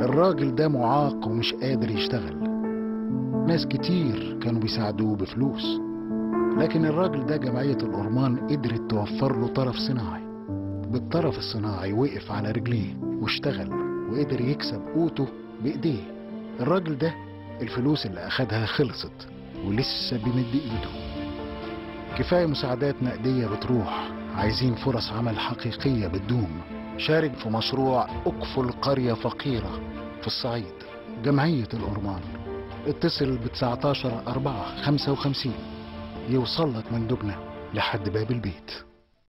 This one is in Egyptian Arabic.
الراجل ده معاق ومش قادر يشتغل ناس كتير كانوا بيساعدوه بفلوس لكن الراجل ده جمعية الأورمان قدرت توفر له طرف صناعي بالطرف الصناعي وقف على رجليه واشتغل وقدر يكسب قوته بإيديه الراجل ده الفلوس اللي أخدها خلصت ولسه بيمد إيده كفاية مساعدات نقدية بتروح عايزين فرص عمل حقيقية بتدوم شارك في مشروع أكفل قرية فقيرة في الصعيد جمعية الأورمان اتصل ب 19 4 55 يوصل لك مندوبنا لحد باب البيت